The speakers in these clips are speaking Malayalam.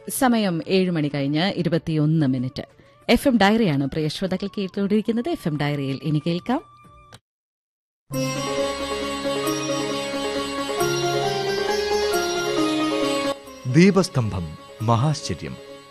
സമയം ഏഴ് മണി കഴിഞ്ഞ് ഇരുപത്തിയൊന്ന് മിനിറ്റ് എഫ് എം ഡയറിയാണ് പ്രിയ ശ്രോതാക്കൾ കേട്ടുകൊണ്ടിരിക്കുന്നത് എഫ് എം ഡയറിയിൽ ഇനി കേൾക്കാം ദീപസ്തംഭം മഹാശ്ചര്യം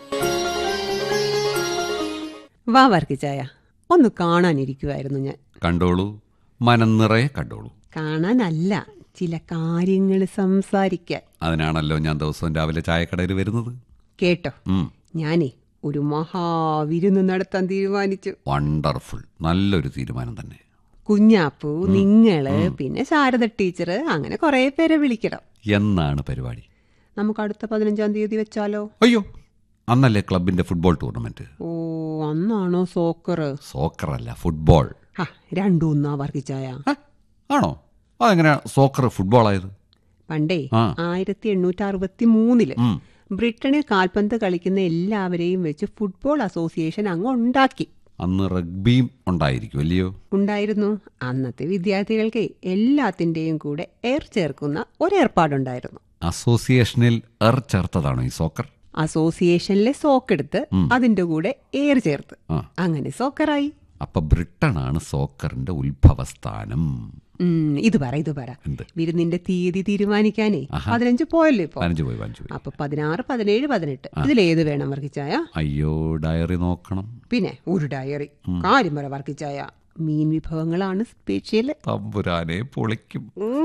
വാ വർക്കിച്ചായ ഒന്ന് കാണാനിരിക്കുമായിരുന്നു ഞാൻ കണ്ടോളൂ മനം നിറയെ കണ്ടോളൂ കാണാനല്ല ചില കാര്യങ്ങൾ സംസാരിക്കാൻ അതിനാണല്ലോ ഞാൻ ദിവസവും രാവിലെ ചായക്കടയിൽ വരുന്നത് കേട്ടോ ഉം, ഞാനേ ഒരു മഹാവിരുന്ന് നടത്താൻ തീരുമാനിച്ചു വണ്ടർഫുൾ നല്ലൊരു തീരുമാനം തന്നെ കുഞ്ഞാപ്പു നിങ്ങള് പിന്നെ ശാരദ ടീച്ചർ അങ്ങനെ കുറെ പേരെ വിളിക്കണം എന്നാണ് പരിപാടി നമുക്ക് അടുത്ത പതിനഞ്ചാം തീയതി വെച്ചാലോ അയ്യോ അന്നല്ലേ ക്ലബിന്റെ ഫുട്ബോൾ ടൂർണമെന്റ് ഓ അന്നാണോ സോക്കർ സോക്കർ അല്ല ഫുട്ബോൾ ഹാ രണ്ടും ഒന്നാ വർക്കിച്ചായ ഹ, ആണോ അതെങ്ങനെ സോക്കർ ഫുട്ബോൾ ആയത് പണ്ടേ ആ. ആയിരത്തി എണ്ണൂറ്റി അറുപത്തി മൂന്നില് ഉം. ബ്രിട്ടനിൽ കാൽപന്ത് കളിക്കുന്ന എല്ലാവരെയും വെച്ച് ഫുട്ബോൾ അസോസിയേഷൻ അങ്ങ് ഉണ്ടാക്കി അന്ന് റഗ്ബിയും ഉണ്ടായിരിക്കും അല്ലയോ ഉണ്ടായിരുന്നു അന്നത്തെ വിദ്യാർത്ഥികൾക്ക് എല്ലാത്തിന്റെയും കൂടെ എയർ ചേർക്കുന്ന ഒരേർപ്പാടുണ്ടായിരുന്നു അസോസിയേഷനിൽ എർ ചേർത്തതാണോ ഈ സോക്കർ അസോസിയേഷനിലെ സോക്കെടുത്ത് അതിന്റെ കൂടെ എയർ ചേർത്ത് ആ. അങ്ങനെ സോക്കറായി അപ്പൊ ബ്രിട്ടനാണ് സോക്കറിന്റെ ഉത്ഭവസ്ഥാനം ഉം, ഇത് പറ ഇത് പറ എന്ത്? വിരുന്നിന്റെ തീയതി തീരുമാനിക്കാനേ പതിനഞ്ച് പോയല്ലോ ഇപ്പൊ പതിനഞ്ച് പോയി പതിനഞ്ച് പോയി അപ്പൊ പതിനാറ് പതിനേഴ് പതിനെട്ട് ഇതിലേത് വേണം വർക്കിച്ചായ അയ്യോ ഡയറി നോക്കണം പിന്നെ ഒരു ഡയറി കാര്യം പറ വർക്കിച്ചായ മീൻ വിഭവങ്ങളാണ് സ്പെഷ്യൽ തമ്പുരാനെ പൊളിക്കും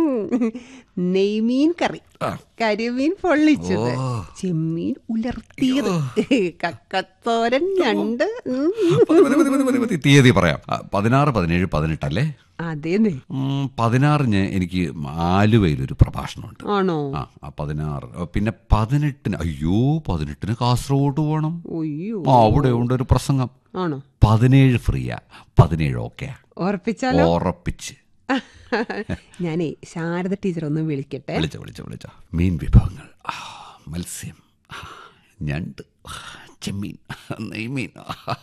നെയ്മീൻ കറി കരിമീൻ പൊള്ളിച്ചത് ചെമ്മീൻ ഉലർത്തിയത് കക്കത്തോരൻ ഞണ്ട് ഉം. മതി, മതി, മതി, മതി, മതി. തീയതി പറയാം ആ, പതിനാറ് പതിനേഴ് പതിനെട്ടല്ലേ അതേന്നെ ഉം, പതിനാറിന് എനിക്ക് ആലുവയിലൊരു പ്രഭാഷണമുണ്ട് ആണോ ആ ആ പതിനാറ് ആ, പിന്നെ പതിനെട്ടിന് അയ്യോ പതിനെട്ടിന് കാസർഗോഡ് പോകണം ഒയ്യോ ആ അവിടെ ഉണ്ട് ഒരു പ്രസംഗം ആണോ പതിനേഴ് ഫ്രീയാ പതിനേഴ് ഓക്കെയാ ഓർപ്പിച്ചാലോ ഉറപ്പിച്ച് ഞാനേ ശാരദ ടീച്ചർ ഒന്ന് വിളിക്കട്ടെ വിളിച്ച വിളിച്ച വിളിച്ച മീൻ വിഭവങ്ങൾ ആ, മത്സ്യം ആ, ഞണ്ട് ആ, ചെമ്മീൻ നെയ്മീൻ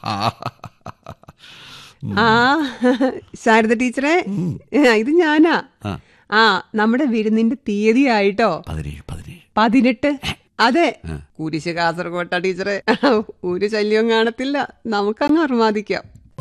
ആ ശാരദ ടീച്ചറെ ഇത് ഞാനാ ആ. ആ നമ്മുടെ വിരുന്നിന്റെ തീയതി ആയിട്ടോ പതിനേഴ് പതിനേഴ് പതിനെട്ട് അതെ കുരിശ് കാസർകോട്ട ടീച്ചറെ ഒരു ശല്യവും കാണത്തില്ല നമുക്കങ്ങ് അർമാദിക്കാം